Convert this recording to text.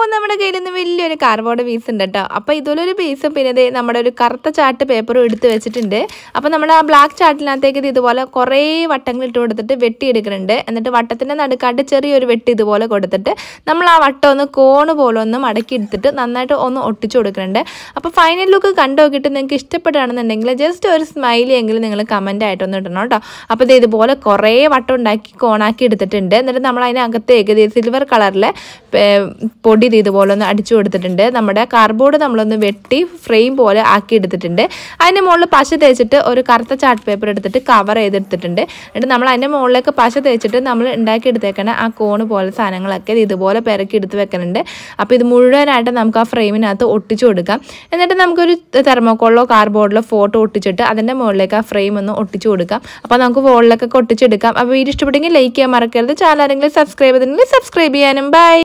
നമ്മുടെ കയ്യിൽ നിന്ന് വലിയൊരു കാർബോർഡ് പീസ് ഉണ്ട് കേട്ടോ അപ്പോൾ ഇതുപോലൊരു പീസും പിന്നെ ദേ നമ്മുടെ ഒരു കറുത്ത ചാർട്ട് പേപ്പറും എടുത്ത് വെച്ചിട്ടുണ്ട് അപ്പോൾ നമ്മുടെ ആ ബ്ലാക്ക് ചാർട്ടിനകത്തേക്ക് ഇത് ഇതുപോലെ കുറേ വട്ടങ്ങൾ ഇട്ട് കൊടുത്തിട്ട് വെട്ടിയെടുക്കുന്നുണ്ട് എന്നിട്ട് വട്ടത്തിൻ്റെ നടുക്കാട്ട് ചെറിയൊരു വെട്ടി ഇതുപോലെ കൊടുത്തിട്ട് നമ്മൾ ആ വട്ടം ഒന്ന് കോണ് പോലെ ഒന്ന് മടക്കി എടുത്തിട്ട് നന്നായിട്ട് ഒന്ന് ഒട്ടിച്ചു കൊടുക്കുന്നുണ്ട് അപ്പോൾ ഫൈനൽ ലുക്ക് കണ്ടു നോക്കിയിട്ട് നിങ്ങൾക്ക് ഇഷ്ടപ്പെടുകയാണെന്നുണ്ടെങ്കിൽ ജസ്റ്റ് ഒരു സ്മൈലി എങ്കിലും നിങ്ങൾ കമൻ്റ് ആയിട്ടൊന്ന് ഇടണം കേട്ടോ അപ്പോൾ ഇത് ഇതുപോലെ കുറേ വട്ടം ഉണ്ടാക്കി കോണാക്കി എടുത്തിട്ടുണ്ട് എന്നിട്ട് നമ്മൾ അതിനകത്തേക്ക് ഇത് സിൽവർ കളറിലെ പൊടി ഇത് ഇതുപോലെ ഒന്ന് അടിച്ചു കൊടുത്തിട്ടുണ്ട് നമ്മുടെ കാർബോർഡ് നമ്മളൊന്ന് വെട്ടി ഫ്രെയിം പോലെ ആക്കി എടുത്തിട്ടുണ്ട് അതിൻ്റെ മുകളിൽ പശ തേച്ചിട്ട് ഒരു കറുത്ത ചാർട്ട് പേപ്പർ എടുത്തിട്ട് കവർ ചെയ്തെടുത്തിട്ടുണ്ട് എന്നിട്ട് നമ്മൾ അതിൻ്റെ മുകളിലേക്ക് പശ തേച്ചിട്ട് നമ്മൾ ഉണ്ടാക്കിയെടുത്തേക്കണ ആ കോണ് പോലെ സാധനങ്ങളൊക്കെ ഇത് ഇതുപോലെ പെരക്കി എടുത്ത് വെക്കുന്നുണ്ട് അപ്പോൾ ഇത് മുഴുവനായിട്ട് നമുക്ക് ആ ഫ്രെയിമിനകത്ത് ഒട്ടിച്ചു കൊടുക്കാം എന്നിട്ട് നമുക്കൊരു തെർമോക്കോളിലോ കാർബോർഡിലോ ഫോട്ടോ ഒട്ടിച്ചിട്ട് അതിൻ്റെ മുകളിലേക്ക് ആ ഫ്രെയിം ഒന്ന് ഒട്ടിച്ചു കൊടുക്കാം അപ്പോൾ നമുക്ക് വോളിലൊക്കെ ഒട്ടിച്ചെടുക്കാം അപ്പോൾ വീഡിയോ ഇഷ്ടപ്പെട്ടെങ്കിൽ ലൈക്ക് ചെയ്യാൻ മറക്കരുത് ചാനൽ ആരെങ്കിലും സബ്സ്ക്രൈബ് ചെയ്തിട്ടുണ്ടെങ്കിൽ സബ്സ്ക്രൈബ് ചെയ്യാനും ബൈ